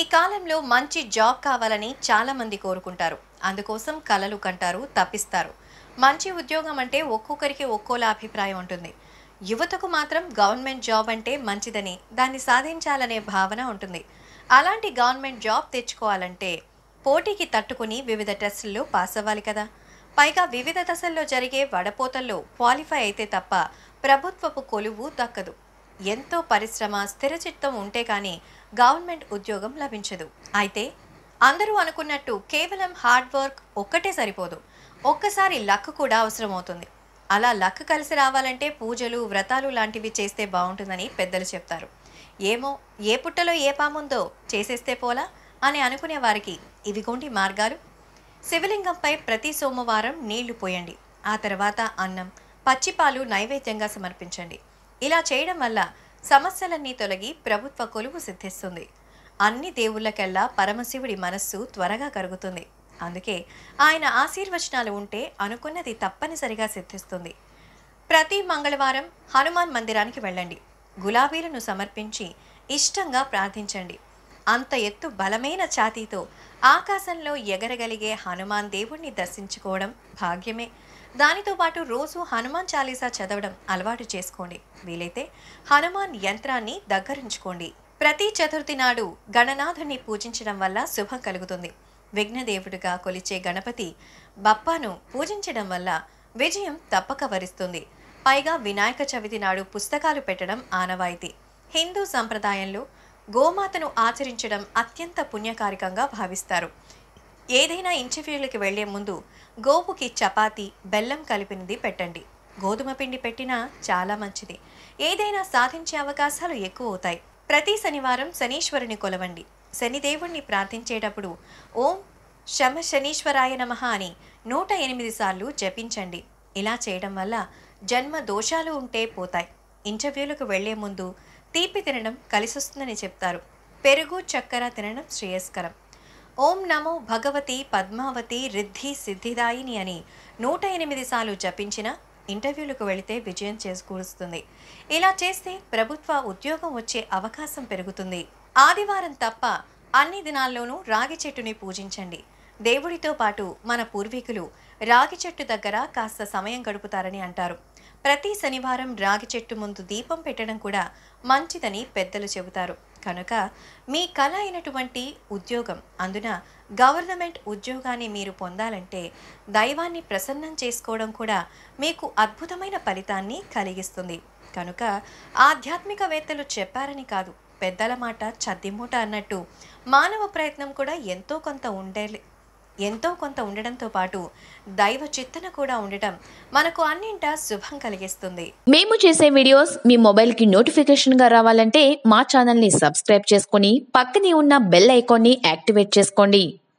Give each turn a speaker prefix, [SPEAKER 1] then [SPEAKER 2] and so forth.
[SPEAKER 1] కాలంలో మంచి జాబ్ కావాలని చాలా మంది కోరుకుంటారు అందుకోసం కలలు కంటారు తప్పిస్తారు మంచి ఉద్యోగం అంటే ఒక్కొక్కరికి ఒక్కోలా అభిప్రాయం ఉంటుంది యువతకు మాత్రం గవర్నమెంట్ జాబ్ అంటే మంచిదని దాన్ని సాధించాలనే భావన ఉంటుంది అలాంటి గవర్నమెంట్ జాబ్ తెచ్చుకోవాలంటే పోటీకి తట్టుకుని వివిధ టెస్టుల్లో పాస్ అవ్వాలి కదా పైగా వివిధ దశల్లో జరిగే వడపోతల్లో క్వాలిఫై అయితే తప్ప ప్రభుత్వపు కొలువు దక్కదు ఎంతో పరిశ్రమ స్థిరచిత్తం ఉంటే కానీ గవర్నమెంట్ ఉద్యోగం లభించదు అయితే అందరూ అనుకున్నట్టు కేవలం హార్డ్ వర్క్ ఒక్కటే సరిపోదు ఒక్కసారి లక్ కూడా అవసరమవుతుంది అలా లక్ కలిసి రావాలంటే పూజలు వ్రతాలు లాంటివి చేస్తే బాగుంటుందని పెద్దలు చెప్తారు ఏమో ఏ పుట్టలో ఏ పాముందో చేసేస్తే పోలా అని అనుకునే వారికి ఇవిగోండి మార్గాలు శివలింగంపై ప్రతి సోమవారం నీళ్లు పోయండి ఆ తర్వాత అన్నం పచ్చిపాలు నైవేద్యంగా సమర్పించండి ఇలా చేయడం వల్ల సమస్యలన్నీ తొలగి ప్రభుత్వ కొలువు సిద్ధిస్తుంది అన్ని దేవుళ్ళకెల్లా పరమశివుడి మనస్సు త్వరగా కరుగుతుంది అందుకే ఆయన ఆశీర్వచనాలు ఉంటే అనుకున్నది తప్పనిసరిగా సిద్ధిస్తుంది ప్రతి మంగళవారం హనుమాన్ మందిరానికి వెళ్ళండి గులాబీలను సమర్పించి ఇష్టంగా ప్రార్థించండి అంత ఎత్తు బలమైన ఛాతీతో ఆకాశంలో ఎగరగలిగే హనుమాన్ దేవుణ్ణి దర్శించుకోవడం భాగ్యమే దానితో పాటు రోజు హనుమాన్ చాలీసా చదవడం అలవాటు చేసుకోండి వీలైతే హనుమాన్ యంత్రాన్ని దగ్గరించుకోండి ప్రతి చతుర్థి నాడు గణనాథుని పూజించడం వల్ల శుభం కలుగుతుంది విఘ్నదేవుడిగా కొలిచే గణపతి బప్పాను పూజించడం వల్ల విజయం తప్పక వరిస్తుంది పైగా వినాయక చవితి నాడు పుస్తకాలు పెట్టడం ఆనవాయితీ హిందూ సంప్రదాయంలో గోమాతను ఆచరించడం అత్యంత పుణ్యకారికంగా భావిస్తారు ఏదైనా ఇంటర్వ్యూలకు వెళ్లే ముందు గోవుకి చపాతి బెల్లం కలిపినది పెట్టండి గోధుమ పిండి పెట్టినా చాలా మంచిది ఏదైనా సాధించే అవకాశాలు ఎక్కువ అవుతాయి ప్రతి శనివారం శనీశ్వరుని కొలవండి శనిదేవుణ్ణి ప్రార్థించేటప్పుడు ఓం శమ శనీశ్వరాయ నమః అని నూట ఎనిమిది సార్లు జపించండి ఇలా చేయడం వల్ల జన్మ దోషాలు ఉంటే పోతాయి ఇంటర్వ్యూలకు వెళ్లే ముందు తీపి తినడం కలిసొస్తుందని చెప్తారు పెరుగు చక్కెర తినడం శ్రేయస్కరం ఓం నమో భగవతి పద్మావతి రిద్ధి సిద్ధిదాయిని అని నూట ఎనిమిది సార్లు జపించిన ఇంటర్వ్యూలకు వెళితే విజయం చేకూరుస్తుంది ఇలా చేస్తే ప్రభుత్వ ఉద్యోగం వచ్చే అవకాశం పెరుగుతుంది ఆదివారం తప్ప అన్ని దినాల్లోనూ రాగి చెట్టుని పూజించండి దేవుడితో పాటు మన పూర్వీకులు రాగి చెట్టు దగ్గర కాస్త సమయం గడుపుతారని అంటారు ప్రతి శనివారం రాగి చెట్టు ముందు దీపం పెట్టడం కూడా మంచిదని పెద్దలు చెబుతారు కనుక మీ కళ అయినటువంటి ఉద్యోగం అందున గవర్నమెంట్ ఉద్యోగాన్ని మీరు పొందాలంటే దైవాన్ని ప్రసన్నం చేసుకోవడం కూడా మీకు అద్భుతమైన ఫలితాన్ని కలిగిస్తుంది కనుక ఆధ్యాత్మికవేత్తలు చెప్పారని కాదు పెద్దల మాట చద్దిమూట అన్నట్టు మానవ ప్రయత్నం కూడా ఎంతో కొంత ఉండే ఎంతో కొంత ఉండడంతో పాటు దైవ చిత్తన కూడా ఉండటం మనకు అన్నింటా శుభం కలిగిస్తుంది
[SPEAKER 2] మేము చేసే వీడియోస్ మీ మొబైల్కి నోటిఫికేషన్గా రావాలంటే మా ఛానల్ని సబ్స్క్రైబ్ చేసుకొని పక్కనే ఉన్న బెల్ ఐకాన్ని యాక్టివేట్ చేసుకోండి